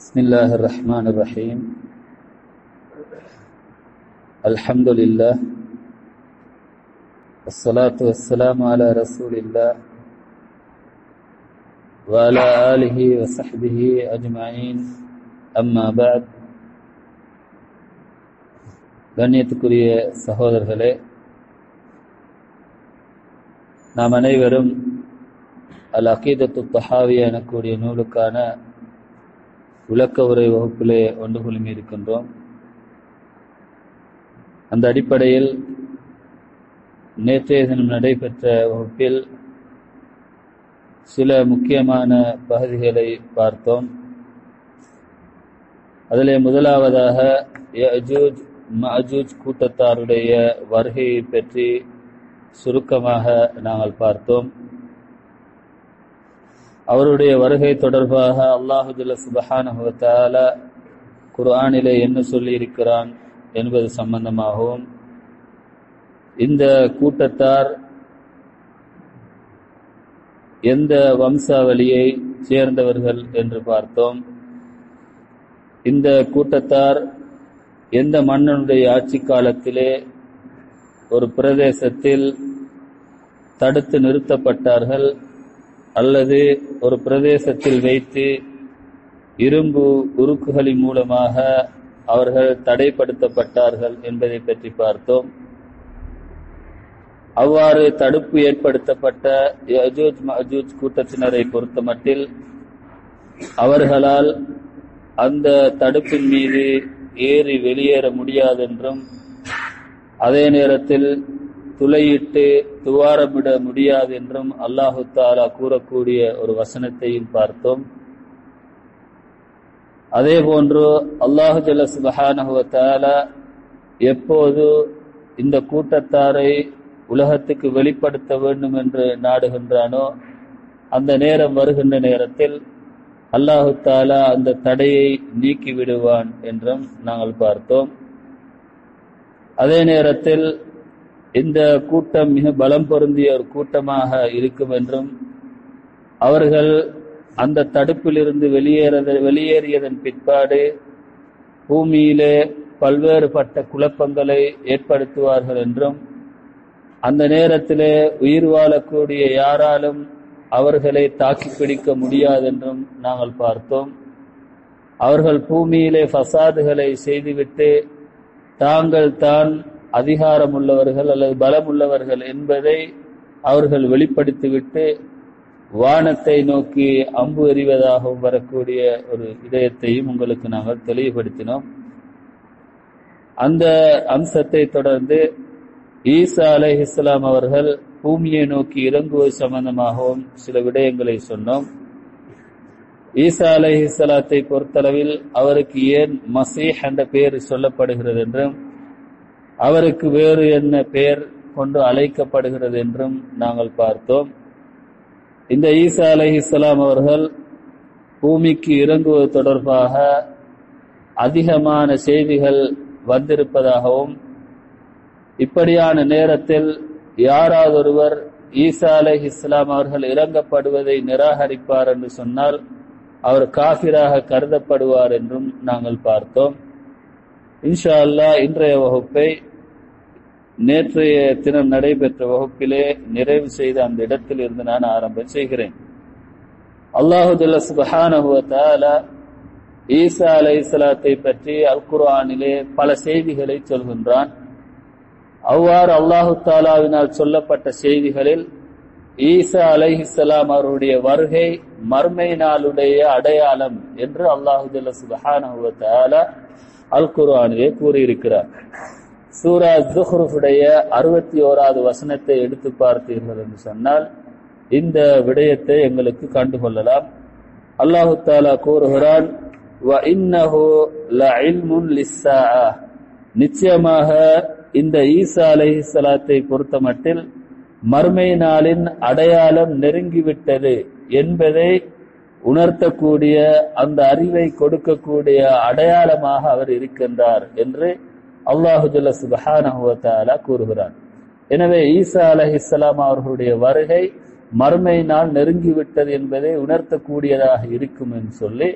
بسم الله الرحمن الرحيم الحمد لله والصلاة والسلام على رسول الله وعلى آله وصحبه أجمعين أما بعد கண்ணியத்துக்குரிய சகோதரர்களே நாம் அனைவரும் அல் அகீதத்து தஹாவியா எனக்கூடிய நூலுக்கான விளக்க உரை வகுப்பிலே ஒன்று குழுமி இருக்கின்றோம் அந்த அடிப்படையில் நேற்றைய தினம் நடைபெற்ற வகுப்பில் சில முக்கியமான பகுதிகளை பார்த்தோம் அதிலே முதலாவதாக யஜூஜ் மஜூஜ் கூட்டத்தாருடைய வருகையை பற்றி சுருக்கமாக நாங்கள் பார்த்தோம் அவருடைய வருகை தொடர்பாக அல்லாஹுல்ல சுபஹானுவத்தால குர்ஆனிலே என்ன சொல்லி இருக்கிறான் என்பது சம்பந்தமாகவும் இந்த கூட்டத்தார் எந்த வம்சாவளியை சேர்ந்தவர்கள் என்று பார்த்தோம் இந்த கூட்டத்தார் எந்த மன்னனுடைய ஆட்சி காலத்திலே ஒரு பிரதேசத்தில் தடுத்து நிறுத்தப்பட்டார்கள் அல்லது ஒரு பிரதேசத்தில் வைத்து இரும்பு உருக்குகளின் மூலமாக அவர்கள் தடைப்படுத்தப்பட்டார்கள் என்பதை பற்றி பார்த்தோம் அவ்வாறு தடுப்பு ஏற்படுத்தப்பட்ட யஜூஜ் மஜூஜ் கூட்டத்தினரை பொறுத்தமட்டில் அவர்களால் அந்த தடுப்பின் மீது ஏறி வெளியேற முடியாதென்றும் அதே நேரத்தில் துளையிட்டு துவாரமிட முடியாது என்றும் அல்லாஹு தாலா கூறக்கூடிய ஒரு வசனத்தையும் பார்த்தோம் அதே போன்று அல்லாஹு ஜல்ல சுபஹானஹுவத்தால எப்போது இந்த கூட்டத்தாரை உலகத்துக்கு வெளிப்படுத்த வேண்டும் என்று நாடுகின்றானோ அந்த நேரம் வருகின்ற நேரத்தில் அல்லாஹு தாலா அந்த தடையை நீக்கி விடுவான் என்றும் நாங்கள் பார்த்தோம் அதே நேரத்தில் இந்த கூட்டம் மிக பலம் பொருந்திய ஒரு கூட்டமாக இருக்கும் என்றும் அவர்கள் அந்த தடுப்பிலிருந்து வெளியேற வெளியேறியதன் பிற்பாடு பூமியிலே பல்வேறுபட்ட குழப்பங்களை ஏற்படுத்துவார்கள் என்றும் அந்த நேரத்திலே உயிர் வாழக்கூடிய யாராலும் அவர்களை தாக்கி பிடிக்க முடியாதென்றும் நாங்கள் பார்த்தோம் அவர்கள் பூமியிலே ஃபசாதுகளை செய்துவிட்டு தாங்கள் தான் அதிகாரம் உள்ளவர்கள் அல்லது பலம் உள்ளவர்கள் என்பதை அவர்கள் வெளிப்படுத்திவிட்டு வானத்தை நோக்கி அம்பு எறிவதாகவும் வரக்கூடிய ஒரு இதயத்தையும் உங்களுக்கு நாங்கள் தெளிவுபடுத்தினோம் அந்த அம்சத்தை தொடர்ந்து ஈசா அலை இஸ்லாம் அவர்கள் பூமியை நோக்கி இறங்குவது சம்பந்தமாகவும் சில விடயங்களை சொன்னோம் ஈசா அலை இஸ்லாத்தை பொறுத்தளவில் அவருக்கு ஏன் மசீஹ் என்ற பெயர் சொல்லப்படுகிறது என்றும் அவருக்கு வேறு என்ன பெயர் கொண்டு அழைக்கப்படுகிறது என்றும் நாங்கள் பார்த்தோம் இந்த ஈசா அலை இஸ்லாம் அவர்கள் பூமிக்கு இறங்குவது தொடர்பாக அதிகமான செய்திகள் வந்திருப்பதாகவும் இப்படியான நேரத்தில் யாராவது ஒருவர் ஈசா அலை இஸ்லாம் அவர்கள் இறங்கப்படுவதை நிராகரிப்பார் என்று சொன்னால் அவர் காபிராக கருதப்படுவார் என்றும் நாங்கள் பார்த்தோம் இன்ஷா அல்லா இன்றைய வகுப்பை நேற்றைய தினம் நடைபெற்ற வகுப்பிலே நிறைவு செய்த அந்த இடத்தில் இருந்து நான் ஆரம்பம் செய்கிறேன் அல்லாஹுல்ல சுபஹானுவத்தால ஈசா அலை இஸ்லாத்தை பற்றி அல் குர்ஆனிலே பல செய்திகளை சொல்கின்றான் அவ்வாறு அல்லாஹு தாலாவினால் சொல்லப்பட்ட செய்திகளில் ஈசா அலைஹிஸ்லாம் அவருடைய வருகை மர்மை நாளுடைய அடையாளம் என்று அல்லாஹுல்ல சுபஹானுவத்தால அல் குர்ஆனிலே கூறியிருக்கிறார் சூரா ஜுஹ்ருஃபுடைய அறுபத்தி ஓராவது வசனத்தை எடுத்து பார்த்தீர்கள் என்று சொன்னால் இந்த விடயத்தை எங்களுக்கு கண்டுகொள்ளலாம் அல்லாஹு தாலா கூறுகிறான் நிச்சயமாக இந்த ஈசா அலஹி சலாத்தை பொறுத்த மட்டில் மர்மை நாளின் அடையாளம் நெருங்கிவிட்டது என்பதை உணர்த்தக்கூடிய அந்த அறிவை கொடுக்கக்கூடிய அடையாளமாக அவர் இருக்கின்றார் என்று அல்லாஹுஜல்ல சுபஹானஹுவத்தாலா கூறுகிறான் எனவே ஈசா அலஹிஸ்லாம் அவர்களுடைய வருகை மறுமை நாள் நெருங்கிவிட்டது என்பதை உணர்த்தக்கூடியதாக இருக்கும் என்று சொல்லி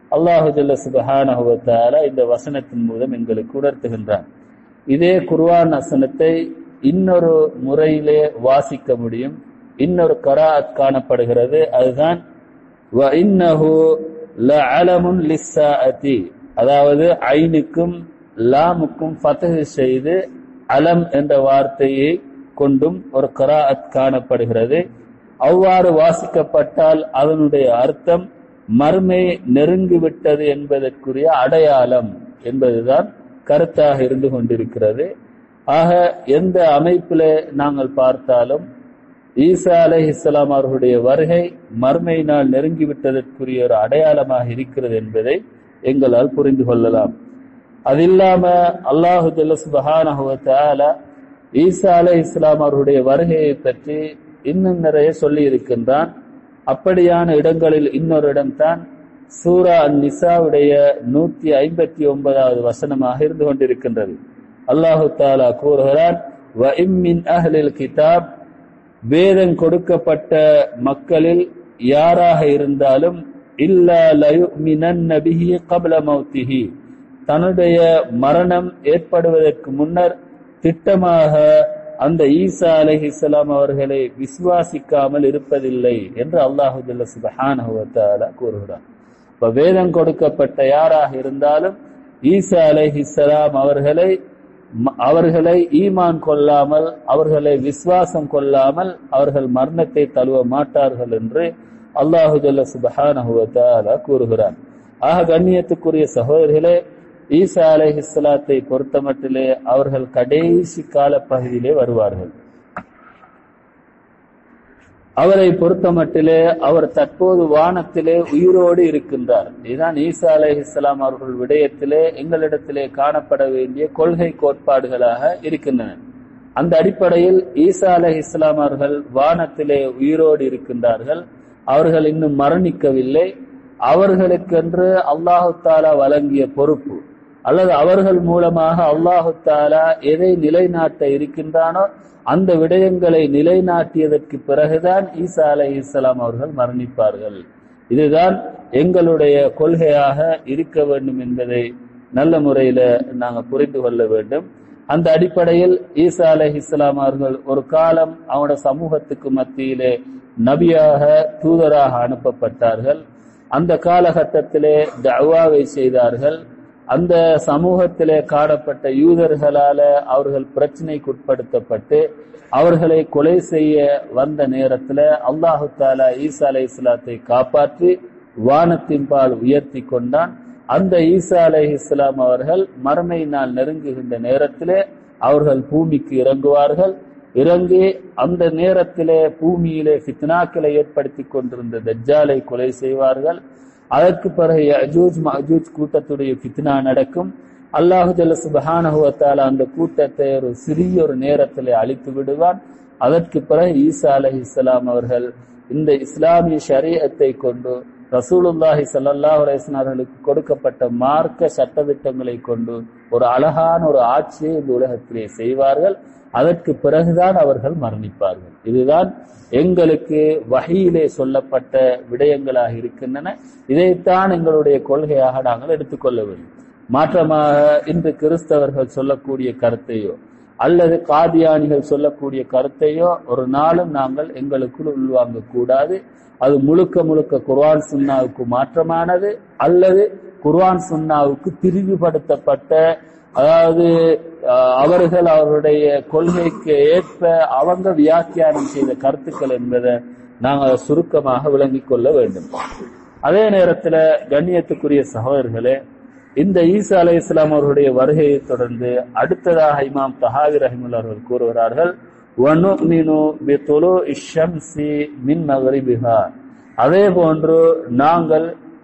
அல்லாஹு ஜல்ல சுபஹானஹுவத்தால இந்த வசனத்தின் மூலம் எங்களுக்கு உணர்த்துகின்றான் இதே குர்ஆன் வசனத்தை இன்னொரு முறையிலே வாசிக்க முடியும் இன்னொரு கராத் காணப்படுகிறது அதுதான் வ இன்னஹு லஅலமுன் லிஸ்ஸாஅதி அதாவது ஐனுக்கும் லாமுக்கும் ஃபத்ஹ் செய்து அலம் என்ற வார்த்தையை கொண்டும் ஒரு கராஅத் காணப்படுகிறது அவ்வாறு வாசிக்கப்பட்டால் அதனுடைய அர்த்தம் மர்மை நெருங்கிவிட்டது என்பதற்குரிய அடையாளம் என்பதுதான் கருத்தாக இருந்து கொண்டிருக்கிறது ஆக எந்த அமைப்பில நாங்கள் பார்த்தாலும் ஈசா அலை இஸ்லாம் அவர்களுடைய வருகை மர்மை நாள் நெருங்கிவிட்டதற்குரிய ஒரு அடையாளமாக இருக்கிறது என்பதை எங்களால் புரிந்து கொள்ளலாம் அது இல்லாம அல்லாஹு ஜல்லசுபஹானஹுவத்தால ஈசா அலை இஸ்லாம் அவர்களுடைய வருகையை பற்றி இன்னும் நிறைய சொல்லி இருக்கின்றான் அப்படியான இடங்களில் இன்னொரு இடம்தான் சூரா அன் நிசாவுடைய நூத்தி ஐம்பத்தி ஒன்பதாவது வசனமாக இருந்து கொண்டிருக்கின்றது அல்லாஹு தாலா கூறுகிறான் வ இம்மின் அஹ்லில் கிதாப் வேதம் கொடுக்கப்பட்ட மக்களில் யாராக இருந்தாலும் இல்லா லயுமினன் நபிஹி கபல மௌத்திஹி தன்னுடைய மரணம் ஏற்படுவதற்கு முன்னர் திட்டமாக அந்த ஈசா அலைஹிஸ்ஸலாம் அவர்களை விசுவாசிக்காமல் இருப்பதில்லை என்று அல்லாஹு ஜல்ல சுபஹானஹு வ தஆலா கூறுகிறார் இப்ப வேதம் கொடுக்கப்பட்ட யாராக இருந்தாலும் ஈசா அலைஹிஸ்ஸலாம் அவர்களை ம- அவர்களை ஈமான் கொள்ளாமல் அவர்களை விசுவாசம் கொள்ளாமல் அவர்கள் மரணத்தை தழுவ மாட்டார்கள் என்று அல்லாஹு ஜல்ல சுபஹானஹு வ தஆலா கூறுகிறார் ஆக கண்ணியத்துக்குரிய சகோதரர்களே ஈசா அலைஹிஸ்ஸலாத்தை பொறுத்தமட்டிலே அவர்கள் கடைசி கால பகுதியிலே வருவார்கள் அவரை பொறுத்தமட்டிலே அவர் தற்போது வானத்திலே உயிரோடு இருக்கின்றார் இதுதான் ஈசா அலைஹிஸ்ஸலாம் அவர்கள் விடயத்திலே எங்களிடத்திலே காணப்பட வேண்டிய கொள்கை கோட்பாடுகளாக இருக்கின்றன அந்த அடிப்படையில் ஈசா அலைஹிஸ்ஸலாம் அவர்கள் வானத்திலே உயிரோடு இருக்கின்றார்கள் அவர்கள் இன்னும் மரணிக்கவில்லை அவர்களுக்கென்று அல்லாஹு தாலா வழங்கிய பொறுப்பு அல்லது அவர்கள் மூலமாக அல்லாஹு தாலா எதை நிலைநாட்ட இருக்கின்றானோ அந்த விடயங்களை நிலைநாட்டியதற்கு பிறகுதான் ஈசா அலை இஸ்லாம் அவர்கள் மரணிப்பார்கள் இதுதான் எங்களுடைய கொள்கையாக இருக்க வேண்டும் என்பதை நல்ல முறையில நாங்க புரிந்து கொள்ள வேண்டும் அந்த அடிப்படையில் ஈசா அலை இஸ்லாம் அவர்கள் ஒரு காலம் அவனோட சமூகத்துக்கு மத்தியிலே நபியாக தூதராக அனுப்பப்பட்டார்கள் அந்த காலகட்டத்திலே தவாவை செய்தார்கள் அந்த சமூகத்திலே காணப்பட்ட யூதர்களால அவர்கள் பிரச்சனைக்குட்படுத்தப்பட்டு அவர்களை கொலை செய்ய வந்த நேரத்துல அல்லாஹு தாலா ஈசா அலை இஸ்லாத்தை காப்பாற்றி வானத்தின் பால் உயர்த்தி கொண்டான் அந்த ஈசா அலை இஸ்லாம் அவர்கள் மறுமை நாள் நெருங்குகின்ற நேரத்திலே அவர்கள் பூமிக்கு இறங்குவார்கள் இறங்கி அந்த நேரத்திலே பூமியிலே ஃபித்னாக்களை ஏற்படுத்தி கொண்டிருந்த தஜ்ஜாலை கொலை செய்வார்கள் அதற்கு பிறகு அஜூஜ் மஜூஜ் கூட்டத்துடைய ஃபித்னா நடக்கும் அல்லாஹு ஜல்ல சுபஹானஹு வ தஆலா அந்த கூட்டத்தை ஒரு சிறிய ஒரு நேரத்திலே அழித்து விடுவான் அதற்கு பிறகு ஈசா அலைஹிஸ்ஸலாம் அவர்கள் இந்த இஸ்லாமிய ஷரீஅத்தை கொண்டு ரசூலுல்லாஹி ஸல்லல்லாஹு அலைஹி வஸல்லம் அவர்களுக்கு கொடுக்கப்பட்ட மார்க்க சட்டதிட்டங்களை கொண்டு ஒரு அழகான ஒரு ஆட்சியை இந்த உலகத்திலே செய்வார்கள் அதற்கு பிறகுதான் அவர்கள் மரணிப்பார்கள் இதுதான் எங்களுக்கு வகையிலே சொல்லப்பட்ட விடயங்களாக இருக்கின்றன இதைத்தான் எங்களுடைய கொள்கையாக நாங்கள் எடுத்துக்கொள்ள வேண்டும் மாற்றமாக இன்று கிறிஸ்தவர்கள் சொல்லக்கூடிய கருத்தையோ அல்லது காதியானிகள் சொல்லக்கூடிய கருத்தையோ ஒரு நாளும் நாங்கள் எங்களுக்குள் உள்வாங்க கூடாது அது முழுக்க முழுக்க குர்ஆன் சுன்னாவுக்கு மாற்றமானது அல்லது குர்ஆன் சுன்னாவுக்கு பிரிவுபடுத்தப்பட்ட அதாவது அஹ், அவர்கள் அவருடைய கொள்கைக்கு ஏற்ப அவங்க வியாக்கியானம் செய்த கருத்துக்கள் என்பதை நாங்கள் சுருக்கமாக விளங்கிக் கொள்ள வேண்டும் அதே நேரத்துல கண்ணியத்துக்குரிய சகோதரர்களே இந்த ஈசா அலை இஸ்லாம் அவர்களுடைய வருகையை தொடர்ந்து அடுத்ததாக இமாம் தஹாவி ரஹிமுல்லா அவர்கள் கூறுகிறார்கள் وَنُؤْمِنُ بِطُلُوعِ الشَّمْسِ مِنْ مَغْرِبِهَا அதே போன்று நாங்கள்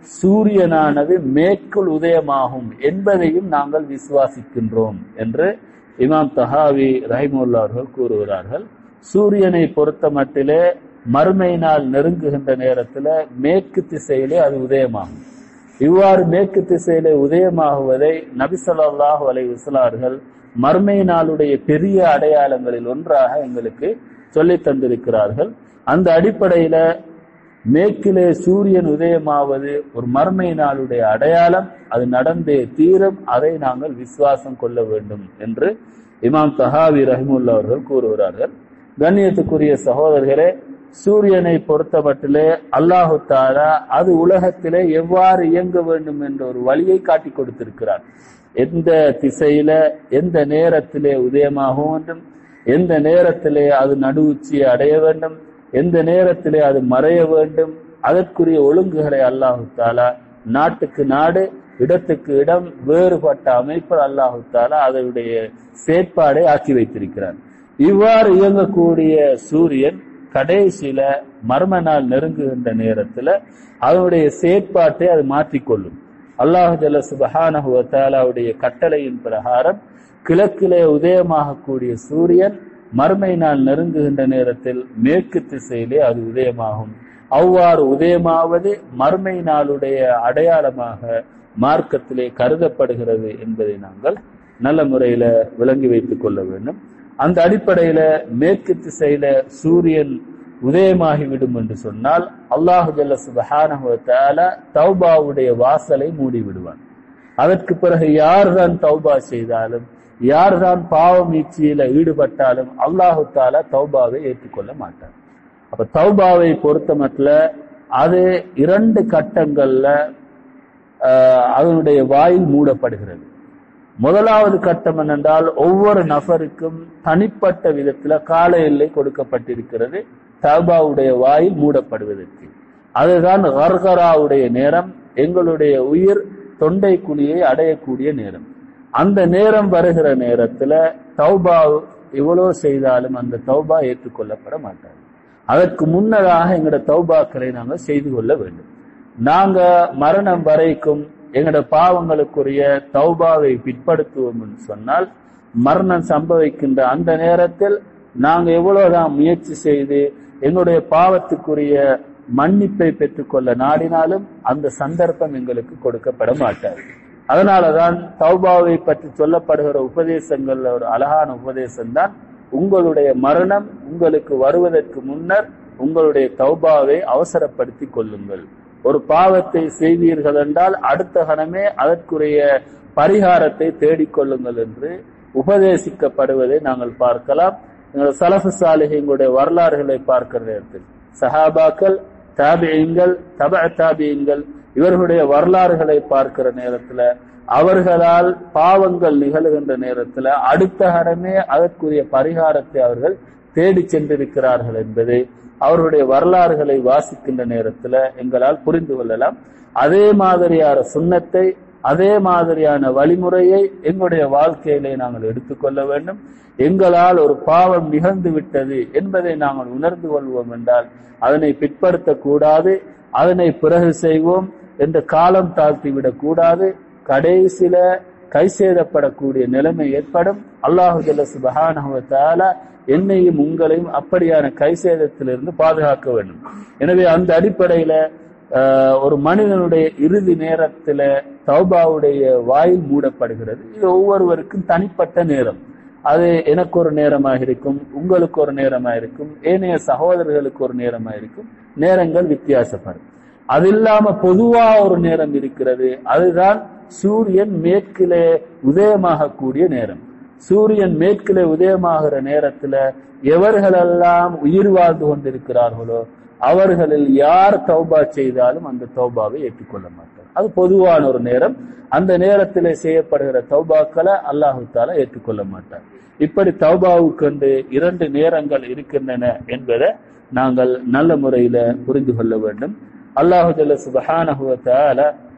சூரியனானது மேற்குள் உதயமாகும் என்பதையும் நாங்கள் விசுவாசிக்கின்றோம் என்று இமாம் தஹாவி ரஹிமுல்லா அவர்கள் கூறுகிறார்கள் சூரியனை பொறுத்த மட்டிலே மறுமை நாள் நெருங்குகின்ற நேரத்துல மேற்கு திசையிலே அது உதயமாகும் இவ்வாறு மேற்கு திசையிலே உதயமாகுவதை நபி ஸல்லல்லாஹு அலைஹி வஸல்லம் மர்மை நாளுடைய பெரிய அடையாளங்களில் ஒன்றாக எங்களுக்கு சொல்லித் தந்திருக்கிறார்கள் அந்த அடிப்படையில மேற்கிலே சூரியன் உதயமாவது ஒரு மர்மை நாளுடைய அடையாளம் அது நடந்தே தீரும் அதை நாங்கள் விசுவாசம் கொள்ள வேண்டும் என்று இமாம் தஹாவி ரஹிமுல்லா அவர்கள் கூறுகிறார்கள் கண்ணியத்துக்குரிய சகோதரர்களே சூரியனை பொறுத்தமட்டிலே அல்லாஹு தாலா அது உலகத்திலே எவ்வாறு இயங்க வேண்டும் என்ற ஒரு வழியை காட்டி கொடுத்திருக்கிறார் எந்த திசையில எந்த நேரத்திலே உதயமாக வேண்டும் எந்த நேரத்திலே அது நடுவுச்சியை அடைய வேண்டும் எந்த நேரத்திலே அது மறைய வேண்டும் அதற்குரிய ஒழுங்குகளை அல்லாஹு தாலா நாட்டுக்கு நாடு இடத்துக்கு இடம் வேறுபட்ட அமைப்பு அல்லாஹு தாலா அதனுடைய செயற்பாடை ஆக்கி வைத்திருக்கிறார் இவ்வாறு இயங்கக்கூடிய சூரியன் கடைசியில மர்ம நாள் நெருங்குகின்ற நேரத்துல அதனுடைய செயற்பாட்டை அது மாற்றிக்கொள்ளும் அல்லாஹு ஜல்ல சுபஹானஹுவத்தாலாவுடைய கட்டளையின் பிரகாரம் கிழக்கிலே உதயமாகக்கூடிய சூரியன் மர்மை நாள் நெருங்குகின்ற நேரத்தில் மேற்கு திசையிலே அது உதயமாகும் அவ்வாறு உதயமாவது மர்மை நாளுடைய அடையாளமாக மார்க்கத்திலே கருதப்படுகிறது என்பதை நாங்கள் நல்ல முறையில விளங்கி வைத்துக் கொள்ள வேண்டும் அந்த அடிப்படையில மேற்கு திசையில சூரியன் உதயமாகிவிடும் என்று சொன்னால் அல்லாஹு ஜல்ல சுபஹானஹுவத்தால தௌபாவுடைய வாசலை மூடி விடுவான் அதற்கு பிறகு யார்தான் தௌபா செய்தாலும் யார்தான் பாவ மீட்சியில ஈடுபட்டாலும் அல்லாஹு தாலா தௌபாவை ஏற்றுக்கொள்ள மாட்டார் அப்ப தௌபாவை பொறுத்த மட்டும் அது இரண்டு கட்டங்கள்ல அதனுடைய வாயில் மூடப்படுகிறது முதலாவது கட்டம் என்னென்றால் ஒவ்வொரு நபருக்கும் தனிப்பட்ட விதத்துல கால எல்லை கொடுக்கப்பட்டிருக்கிறது தௌபாவுடைய வாயில் மூடப்படுவதற்கு அதுதான் ஹர்கராவுடைய நேரம் எங்களுடைய உயிர் தொண்டை குழியை அடையக்கூடிய நேரம் அந்த நேரம் வருகிற நேரத்துல தௌபா எவ்வளவு செய்தாலும் அந்த தௌபா ஏற்றுக்கொள்ளப்பட மாட்டாது அதற்கு முன்னதாக எங்களோட தௌபாக்களை நாங்கள் செய்து கொள்ள வேண்டும் நாங்க மரணம் வரைக்கும் எங்களோட பாவங்களுக்குரிய தௌபாவை பிற்படுத்துவோம் என்று சொன்னால் மரணம் சம்பவிக்கின்ற அந்த நேரத்தில் நாங்க எவ்வளவுதான் முயற்சி செய்து எங்களுடைய பாவத்துக்குரிய மன்னிப்பை பெற்றுக்கொள்ள நாடினாலும் அந்த சந்தர்ப்பம் எங்களுக்கு கொடுக்கப்பட மாட்டாது அதனாலதான் தௌபாவை பற்றி சொல்லப்படுகிற உபதேசங்கள்ல ஒரு அழகான உபதேசம் தான் உங்களுடைய மரணம் உங்களுக்கு வருவதற்கு முன்னர் உங்களுடைய தௌபாவை அவசரப்படுத்தி கொள்ளுங்கள் ஒரு பாவத்தை செய்வீர்கள் என்றால் அடுத்த கணமே அதற்குரிய பரிகாரத்தை தேடிக்கொள்ளுங்கள் என்று உபதேசிக்கப்படுவதை நாங்கள் பார்க்கலாம் எங்கள் சலஃபு சாலிகளுடைய வரலாறுகளை பார்க்கிற நேரத்தில் சஹாபாக்கள் தாபியங்கள் தப தாபியங்கள் இவர்களுடைய வரலாறுகளை பார்க்கிற நேரத்துல அவர்களால் பாவங்கள் நிகழ்கின்ற நேரத்துல அடுத்த கணமே அதற்குரிய பரிகாரத்தை அவர்கள் தேடி சென்றிருக்கிறார்கள் என்பதை அவருடைய வரலாறுகளை வாசிக்கின்ற நேரத்துல எங்களால் புரிந்து கொள்ளலாம் அதே மாதிரியான சுண்ணத்தை அதே மாதிரியான வழிமுறையை எங்களுடைய வாழ்க்கையிலே நாங்கள் எடுத்துக்கொள்ள வேண்டும் எங்களால் ஒரு பாவம் நிகழ்ந்து விட்டது என்பதை நாங்கள் உணர்ந்து கொள்வோம் என்றால் அதனை பிற்படுத்தக்கூடாது அதனை பிறகு செய்வோம் என்று காலம் தாழ்த்தி விடக்கூடாது கடைசியில கை சேதப்படக்கூடிய நிலைமை ஏற்படும் அல்லாஹு ஜல்ல சுபஹானஹுவத்தால என்னையும் உங்களையும் அப்படியான கை சேதத்திலிருந்து பாதுகாக்க வேண்டும் எனவே அந்த அடிப்படையில ஒரு மனிதனுடைய இறுதி நேரத்துல தௌபாவுடைய வாயில் மூடப்படுகிறது இது ஒவ்வொருவருக்கும் தனிப்பட்ட நேரம் அது எனக்கு ஒரு நேரமாக இருக்கும் உங்களுக்கு ஒரு நேரமாக இருக்கும் ஏனைய சகோதரர்களுக்கு ஒரு நேரமாக இருக்கும் நேரங்கள் வித்தியாசப்படும் அது இல்லாம பொதுவா ஒரு நேரம் இருக்கிறது அதுதான் சூரியன் மேற்கிலே உதயமாகக்கூடிய நேரம் சூரியன் மேற்கிலே உதயமாகிற நேரத்துல எவர்களெல்லாம் உயிர் வாழ்ந்து கொண்டிருக்கிறார்களோ அவர்களில் யார் தௌபா செய்தாலும் அந்த தௌபாவை ஏற்றுக்கொள்ள மாட்டார் அது பொதுவான ஒரு நேரம் அந்த நேரத்திலே செய்யப்படுகிற தௌபாக்களை அல்லாஹு தாலா ஏற்றுக்கொள்ள மாட்டார் இப்படி தௌபாவுக்கு இரண்டு நேரங்கள் இருக்கின்றன என்பதை நாங்கள் நல்ல முறையில புரிந்து கொள்ள வேண்டும் அல்லாஹு ஜல்ல சுபஹானஹுவத்தால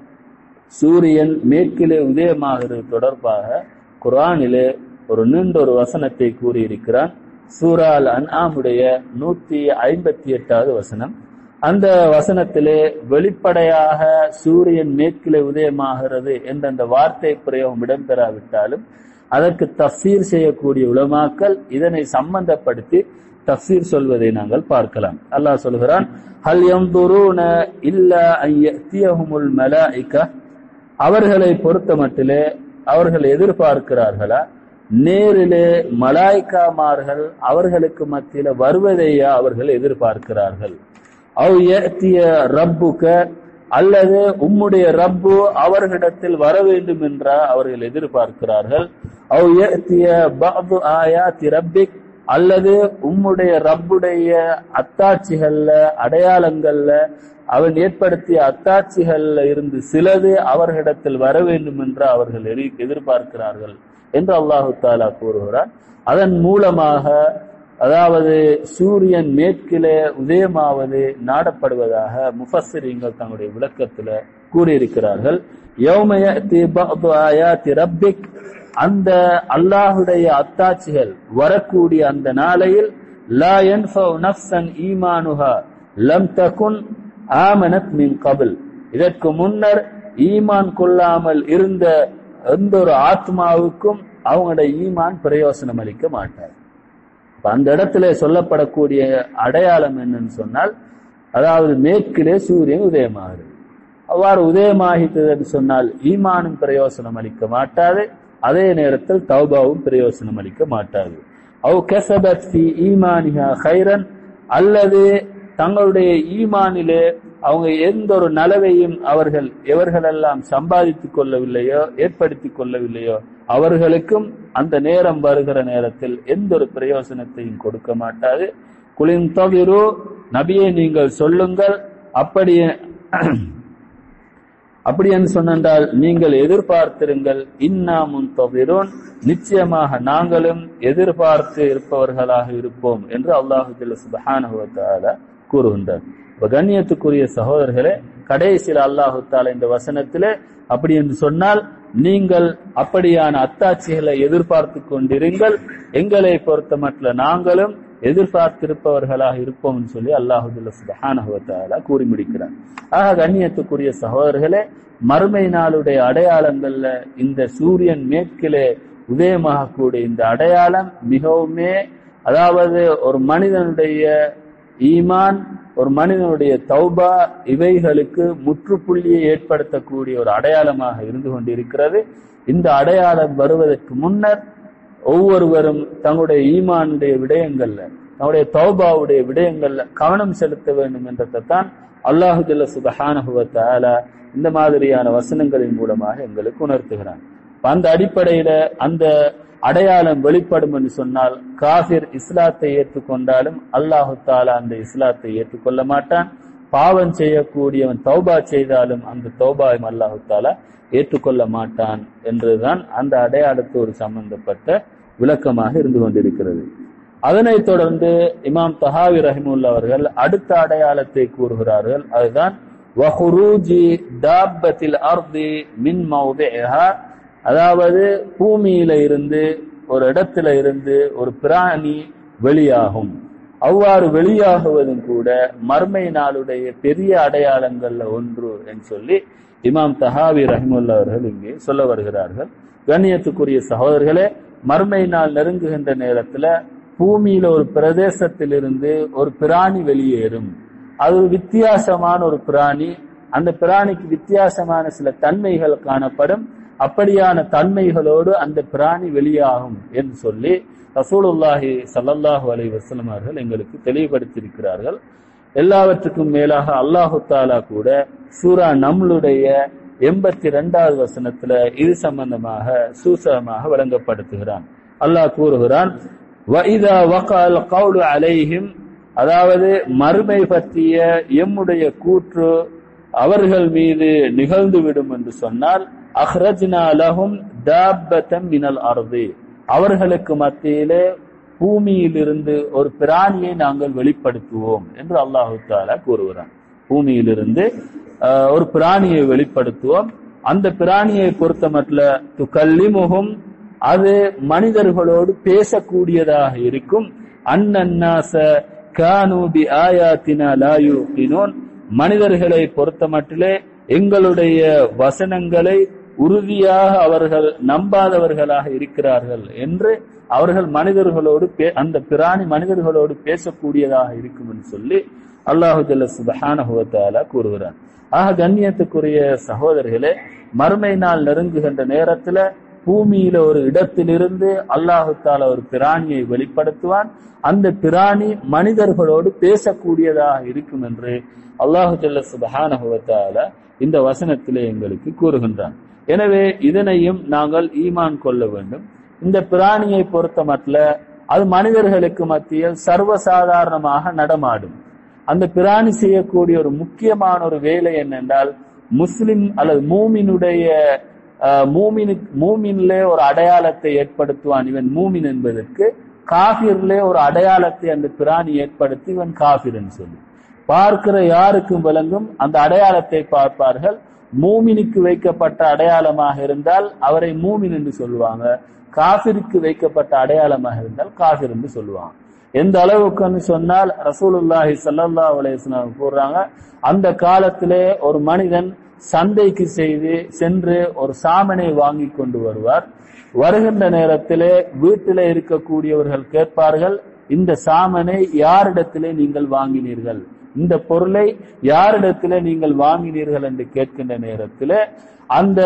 சூரியன் மேற்கிலே உதயமாகிறது தொடர்பாக குரானிலே ஒரு நீண்ட ஒரு வசனத்தை கூறியிருக்கிறான் சூரால் அன்ஆமுடைய நூத்தி ஐம்பத்தி எட்டாவது வசனம் அந்த வசனத்திலே வெளிப்படையாக சூரியன் மேற்கிலே உதயமாகிறது என்ற அந்த வார்த்தை பிரயோகம் இடம்பெறாவிட்டாலும் அதற்கு தஃசீர் செய்யக்கூடிய உலமாக்கள் இதனை சம்பந்தப்படுத்தி தஃசீர் சொல்வதை நாங்கள் பார்க்கலாம் அல்லாஹ் சொல்கிறான் ஹல் யம்துரூன இல்லா அன் யத்தியஹுமுல் மலாயிகா அவர்களை பொறுத்த மட்டிலே அவர்கள் எதிர்பார்க்கிறார்களா நேரிலே மலாய்க்காமார்கள் அவர்களுக்கு மத்தியில வருவதையா அவர்கள் எதிர்பார்க்கிறார்கள் அவ் யஅ்திய ரப்புக அல்லது உம்முடைய ரப்பு அவர்களிடத்தில் வர வேண்டும் என்றா அவர்கள் எதிர்பார்க்கிறார்கள் அவ் யஅ்திய பஅது ஆயாத்தி ரப்பிக் அல்லது உம்முடைய ரப்புடைய அத்தாட்சிகள்ல அடையாளங்கள்ல அவன் ஏற்படுத்திய அத்தாட்சிகள்ல இருந்து சிலது அவர்களிடத்தில் வர வேண்டும் என்று அவர்கள் எரி- எதிர்பார்க்கிறார்கள் என்று அல்லாஹு தாலா கூறுகிறார் அதன் மூலமாக அதாவது சூரியன் மேற்கிலே உதயமாவது நாடப்படுவதாக முஃபஸ்ஸிரீங்கள் தங்களுடைய விளக்கத்துல கூறியிருக்கிறார்கள் யௌம யஅ்தி பஅது ஆயாத்தி ரப்பிக் அந்த அல்லாஹுடைய அத்தாட்சிகள் வரக்கூடிய அந்த நாளையில் லா யன்ஃபஉ நஃப்ஸன் ஈமானுஹா லம் தகுன் ஆமனத் மின் கபில் இதற்கு முன்னர் ஈமான் கொள்ளாமல் இருந்த எந்த ஒரு ஆத்மாவுக்கும் அவங்களுடைய ஈமான் பிரயோசனம் அளிக்க மாட்டார் அப்ப அந்த இடத்துல சொல்லப்படக்கூடிய அடையாளம் என்னன்னு சொன்னால் அதாவது மேற்கிலே சூரியன் உதயமாகிறது அவ்வாறு உதயமாகிட்டது என்று சொன்னால் ஈமானும் பிரயோசனம் அளிக்க மாட்டாது அதே நேரத்தில் தௌபாவும் பிரயோசனம் அளிக்க மாட்டாது அவ் கசபத் ஃபி ஈமானிஹா ஹைரன் அல்லது தங்களுடைய ஈமானிலே அவங்க எந்த ஒரு நலவையும் அவர்கள் எவர்களெல்லாம் சம்பாதித்துக் கொள்ளவில்லையோ ஏற்படுத்திக் கொள்ளவில்லையோ அவர்களுக்கும் அந்த நேரம் வருகிற நேரத்தில் எந்த ஒரு பிரயோசனத்தையும் கொடுக்க மாட்டாது குளின் தவிரோ நபியை நீங்கள் சொல்லுங்கள் அப்படியே அப்படி என்று சொன்னால் நீங்கள் எதிர்பார்த்திருங்கள் இன்னாமுன் தவிரோன் நிச்சயமாக நாங்களும் எதிர்பார்த்து இருப்பவர்களாக இருப்போம் என்று அல்லாஹு ஜல்ல சுப்ஹானஹு வ தஆலா கூறுகின்றார் இப்ப கண்ணியத்துக்குரிய சகோதரர்களே கடைசியில் அல்லாஹு தாலா இந்த வசனத்திலே அப்படி என்று சொன்னால் நீங்கள் அப்படியான அத்தாட்சிகளை எதிர்பார்த்து கொண்டிருங்கள் எங்களை பொறுத்தமற்ற நாங்களும் எதிர்பார்த்திருப்பவர்களாக இருப்போம் என்று சொல்லி அல்லாஹு ஜல்ல சுப்ஹானஹு வ தஆலா கூறி முடிக்கிறார் ஆக கண்ணியத்துக்குரிய சகோதரர்களே மறுமை நாளுடைய அடையாளங்கள்ல இந்த சூரியன் மேற்கிலே உதயமாகக்கூடிய இந்த அடையாளம் மிகவுமே அதாவது ஒரு மனிதனுடைய ஈமான் ஒரு மனிதனுடைய தௌபா இவைகளுக்கு முற்றுப்புள்ளியை ஏற்படுத்தக்கூடிய ஒரு அடையாளமாக இருந்து கொண்டிருக்கிறது இந்த அடையாளம் வருவதற்கு முன்னர் ஒவ்வொருவரும் தங்களுடைய ஈமானுடைய விடயங்கள்ல தங்களுடைய தௌபாவுடைய விடயங்கள்ல கவனம் செலுத்த வேண்டும் என்றதைத்தான் அல்லாஹு ஜல்ல சுபஹானஹு வ தஆலா இந்த மாதிரியான வசனங்களின் மூலமாக எங்களுக்கு உணர்த்துகிறான் அப்ப அந்த அடிப்படையில அந்த அடையாளம் வெளிப்படும் என்று சொன்னால் காஃபிர் இஸ்லாத்தை ஏற்றுக்கொண்டாலும் அல்லாஹு தாலா அந்த இஸ்லாத்தை ஏற்றுக்கொள்ள மாட்டான் பாவம் செய்யக்கூடியவன் தௌபா செய்தாலும் அந்த தௌபாயும் அல்லாஹு தாலா ஏற்றுக்கொள்ள மாட்டான் என்றுதான் அந்த அடையாளத்தோடு சம்பந்தப்பட்ட விளக்கமாக இருந்து கொண்டிருக்கிறது அதனைத் தொடர்ந்து இமாம் தஹாவி ரஹிமுல்லா அவர்கள் அடுத்த அடையாளத்தை கூறுகிறார்கள் அதுதான் வஹுரூஜி தாப்பத்தில் அர்தி மின் மௌதிஹா அதாவது பூமியில இருந்து ஒரு இடத்துல இருந்து ஒரு பிராணி வெளியாகும் அவ்வாறு வெளியாகுவதும் கூட மர்மை நாளுடைய பெரிய அடையாளங்கள்ல ஒன்று என்று சொல்லி இமாம் தஹாவி ரஹிமுல்லா அவர்கள் இங்கே சொல்ல வருகிறார்கள் கண்ணியத்துக்குரிய சகோதரர்களே மர்மை நாள் நெருங்குகின்ற நேரத்துல பூமியில ஒரு பிரதேசத்திலிருந்து ஒரு பிராணி வெளியேறும் அது ஒரு வித்தியாசமான ஒரு பிராணி அந்த பிராணிக்கு வித்தியாசமான சில தன்மைகள் காணப்படும் அப்படியான தன்மைகளோடு அந்த பிராணி வெளியாகும் என்று சொல்லி ரசூலுல்லாஹி ஸல்லல்லாஹு அலைஹி வஸல்லம் அவர்கள் எங்களுக்கு தெளிவுபடுத்தியிருக்கிறார்கள் எல்லாவற்றுக்கும் மேலாக அல்லாஹு தாலா கூட சூரா நம்ளுடைய எண்பத்தி ரெண்டாவது வசனத்துல இது சம்பந்தமாக சூசகமாக விளங்கப்படுத்துகிறான் அல்லாஹ் கூறுகிறான் وَإِذَا وَقَعَ الْقَوْلُ عَلَيْهِمْ அதாவது மறுமை பற்றிய எம்முடைய கூற்று அவர்கள் மீது நிகழ்ந்து விடும் என்று சொன்னால் அஹ்ரஜ்னா லஹும் தாப்பத்தம் மினல் அர்தி அவர்களுக்கு மத்தியிலே பூமியிலிருந்து ஒரு பிராணியை நாங்கள் வெளிப்படுத்துவோம் என்று அல்லாஹு தாலா கூறுகிறான் பூமியிலிருந்து ஆஹ், ஒரு பிராணியை வெளிப்படுத்துவோம் அந்த பிராணியை பொறுத்த மட்டும் துக்கல்லிமுகும் அது மனிதர்களோடு பேசக்கூடியதாக இருக்கும் அன்னன்னாச கானு பி ஆயாத்தினா லா யூகினூன் மனிதர்களை பொறுத்த மட்டிலே எங்களுடைய வசனங்களை உறுதியாக அவர்கள் நம்பாதவர்களாக இருக்கிறார்கள் என்று அவர்கள் மனிதர்களோடு பே- அந்த பிராணி மனிதர்களோடு பேசக்கூடியதாக இருக்கும் என்று சொல்லி அல்லாஹு ஜல்ல சுப்ஹானஹு வ தஆலா கூறுகிறார் ஆக கண்ணியத்துக்குரிய சகோதரர்களே மறுமை நாள் நெருங்குகின்ற நேரத்துல பூமியில ஒரு இடத்திலிருந்து அல்லாஹு தாலா ஒரு பிராணியை வெளிப்படுத்துவான் அந்த பிராணி மனிதர்களோடு பேசக்கூடியதாக இருக்கும் என்று அல்லாஹு ஜல்ல சுபஹானஹுவத்தால இந்த வசனத்திலே எங்களுக்கு கூறுகின்றான் எனவே இதனையும் நாங்கள் ஈமான் கொள்ள வேண்டும் இந்த பிராணியை பொறுத்த மட்டும் அது மனிதர்களுக்கு மத்தியில் சர்வசாதாரணமாக நடமாடும் அந்த பிராணி செய்யக்கூடிய ஒரு முக்கியமான ஒரு வேலை என்னென்றால் முஸ்லிம் அல்லது மூமினுடைய அஹ், மூமினு மூமின்லே ஒரு அடையாளத்தை ஏற்படுத்துவான் இவன் மூமின் என்பதற்கு காஃபிர்லே ஒரு அடையாளத்தை அந்த பிராணி ஏற்படுத்தி இவன் காஃபிர்னு சொல்லி பார்க்கிற யாருக்கும் விளங்கும் அந்த அடையாளத்தை பார்ப்பார்கள் மூமினுக்கு வைக்கப்பட்ட அடையாளமாக இருந்தால் அவரை மூமின் என்று சொல்லுவாங்க காஃபிருக்கு வைக்கப்பட்ட அடையாளமாக இருந்தால் காஃபிர் என்று சொல்லுவாங்க எந்த அளவுக்குன்னு சொன்னால் ரசூலுல்லாஹி ஸல்லல்லாஹு அலைஹி வஸல்லம் கூறுறாங்க அந்த காலத்திலே ஒரு மனிதன் சந்தைக்கு செய்து சென்று ஒரு சாமனை வாங்கி கொண்டு வருவார் வருகின்ற நேரத்திலே வீட்டிலே இருக்கக்கூடியவர்கள் கேட்பார்கள் இந்த சாமனை யாரிடத்திலே நீங்கள் வாங்கினீர்கள் இந்த பொருளை யாரிடத்திலே நீங்கள் வாங்கினீர்கள் என்று கேட்கின்ற நேரத்திலே அந்த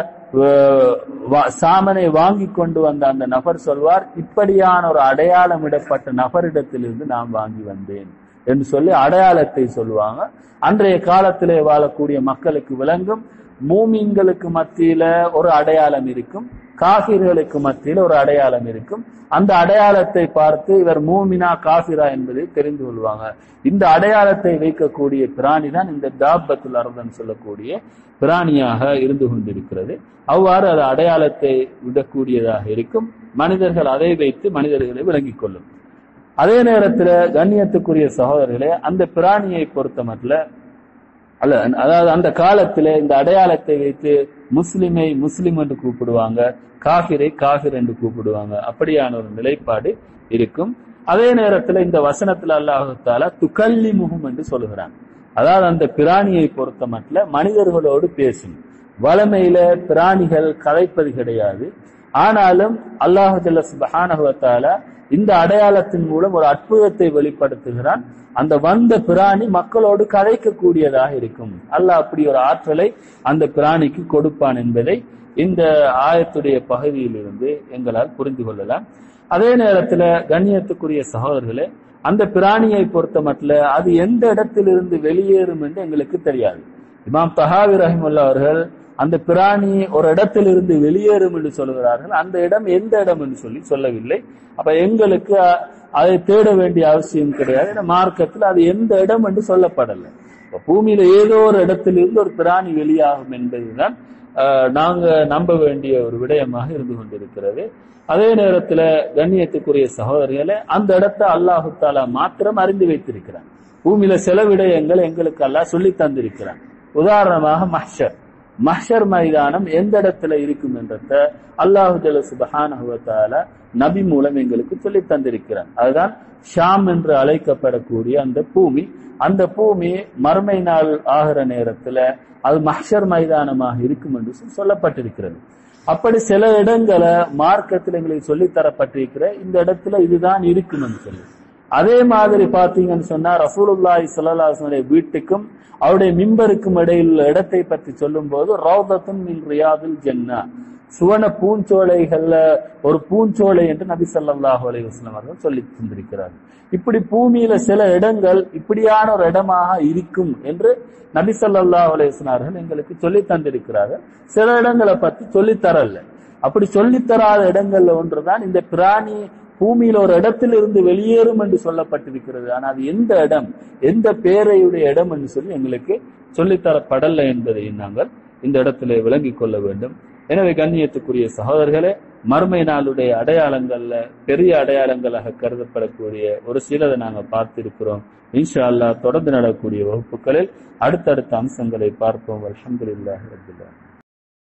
அஹ், வா- சாமனை வாங்கி கொண்டு வந்த அந்த நபர் சொல்வார் இப்படியான ஒரு அடையாளம் இடப்பட்ட நபரிடத்திலிருந்து நான் வாங்கி வந்தேன் என்று சொல்லி அடையாளத்தை சொல்லுவாங்க அன்றைய காலத்திலே வாழக்கூடிய மக்களுக்கு விளங்கும் மூமின்களுக்கு மத்தியில ஒரு அடையாளம் இருக்கும் காபிர்களுக்கு மத்தியில ஒரு அடையாளம் இருக்கும் அந்த அடையாளத்தை பார்த்து இவர் மூமினா காபிரா என்பதை தெரிந்து கொள்வாங்க இந்த அடையாளத்தை வைக்கக்கூடிய பிராணி தான் இந்த தாபத்துல் அரதன் சொல்லக்கூடிய பிராணியாக இருந்து கொண்டிருக்கிறது அவ்வாறு அது அடையாளத்தை விடக்கூடியதாக இருக்கும் மனிதர்கள் அதை வைத்து மனிதர்களை விளங்கிக் கொள்ளும் அதே நேரத்துல கண்ணியத்துக்குரிய சகோதரர்களே அந்த பிராணியை பொறுத்த மட்டும் அல்ல அதாவது அந்த காலத்திலே இந்த அடையாளத்தை வைத்து முஸ்லிமை முஸ்லிம் என்று கூப்பிடுவாங்க காஃபிரை காஃபிர் என்று கூப்பிடுவாங்க அப்படியான ஒரு நிலைப்பாடு இருக்கும் அதே நேரத்துல இந்த வசனத்துல அல்லாஹால துக்கல்லி முகம் என்று சொல்லுகிறான் அதாவது அந்த பிராணியை பொறுத்த மட்டும் மனிதர்களோடு பேசும் வளமையில பிராணிகள் கதைப்பது கிடையாது ஆனாலும் அல்லாஹு ஜல்ல சுப்ஹானஹு வ தஆலா இந்த அடையாளத்தின் மூலம் ஒரு அற்புதத்தை வெளிப்படுத்துகிறான் அந்த வந்த பிராணி மக்களோடு கதைக்கக்கூடியதாக இருக்கும் அல்லாஹ் அப்படி ஒரு ஆற்றலை அந்த பிராணிக்கு கொடுப்பான் என்பதை இந்த ஆயத்துடைய பகுதியிலிருந்து எங்களால் புரிந்து கொள்ளலாம் அதே நேரத்துல கண்ணியத்துக்குரிய சகோதரர்களே அந்த பிராணியை பொறுத்த மட்டும் அது எந்த இடத்திலிருந்து வெளியேறும் என்று எங்களுக்கு தெரியாது இமாம் தஹாவி ரஹிமுல்லா அவர்கள் அந்த பிராணி ஒரு இடத்திலிருந்து வெளியேறும் என்று சொல்கிறார்கள் அந்த இடம் எந்த இடம் என்று சொல்லி சொல்லவில்லை அப்ப எங்களுக்கு அ- அதை தேட வேண்டிய அவசியம் கிடையாது ஏன்னா மார்க்கத்தில் அது எந்த இடம் என்று சொல்லப்படலை இப்ப பூமியில ஏதோ ஒரு இடத்திலிருந்து ஒரு பிராணி வெளியாகும் என்பதுதான் அஹ், நாங்க நம்ப வேண்டிய ஒரு விடயமாக இருந்து கொண்டிருக்கிறது அதே நேரத்துல கண்ணியத்துக்குரிய சகோதரிகளே அந்த இடத்தை அல்லாஹு தாலா மாத்திரம் அறிந்து வைத்திருக்கிறான் பூமியில சில விடயங்கள் எங்களுக்கு அல்லாஹ் சொல்லி தந்திருக்கிறான் உதாரணமாக மஹ்ஷர் மஹ்ஷர் மைதானம் எந்த இடத்துல இருக்கும் என்றத அல்லாஹு ஜல சுபஹானஹு வ தஆலா நபி மூலம் எங்களுக்கு சொல்லி தந்திருக்கிறான் அதுதான் ஷாம் என்று அழைக்கப்படக்கூடிய அந்த பூமி அந்த பூமி மறுமை நாள் ஆகிற நேரத்துல அது மஹ்ஷர் மைதானமாக இருக்கும் என்று சொல்லி சொல்லப்பட்டிருக்கிறது அப்படி சில இடங்களை மார்க்கத்தில் எங்களுக்கு சொல்லித் தரப்பட்டிருக்கிற இந்த இடத்துல இதுதான் இருக்கும்னு சொல்லி அதே மாதிரி பாத்தீங்கன்னு சொன்னா ரசூலுல்லாஹி ஸல்லல்லாஹு அலைஹி வஸல்லம் வீட்டுக்கும் அவருடைய மிம்பருக்கும் இடையில் உள்ள இடத்தை பற்றி சொல்லும் போது ரௌதத்துன் மின் ரியாதில் ஜன்னா சுவன பூஞ்சோலைகள்ல ஒரு பூஞ்சோலை என்று நபி ஸல்லல்லாஹு அலைஹி வஸல்லம் அவர்கள் சொல்லி தந்திருக்கிறார் இப்படி பூமியில சில இடங்கள் இப்படியான ஒரு இடமாக இருக்கும் என்று நபி ஸல்லல்லாஹு அலைஹி வஸல்லம் அவர்கள் எங்களுக்கு சொல்லி தந்திருக்கிறார்கள் சில இடங்களை பத்தி சொல்லித் தரல அப்படி சொல்லித் தராத இடங்கள்ல ஒன்றுதான் இந்த பிராணி பூமியில ஒரு இடத்தில் இருந்து வெளியேறும் என்று சொல்லப்பட்டிருக்கிறது ஆனா அது எந்த இடம் எந்த பேரையுடைய இடம் என்று சொல்லி எங்களுக்கு சொல்லித்தரப்படலை என்பதை நாங்கள் இந்த இடத்திலே விளங்கிக் கொள்ள வேண்டும் எனவே கண்ணியத்துக்குரிய சகோதரர்களே மறுமை நாளுடைய அடையாளங்கள்ல பெரிய அடையாளங்களாக கருதப்படக்கூடிய ஒரு சிலதை நாங்க பார்த்திருக்கிறோம் இன்ஷா அல்லாஹ் தொடர்ந்து நடக்கக்கூடிய வகுப்புகளில் அடுத்தடுத்த அம்சங்களை பார்ப்போம் அல்ஹம்துலில்லாஹி ரப்பில் ஆலமீன்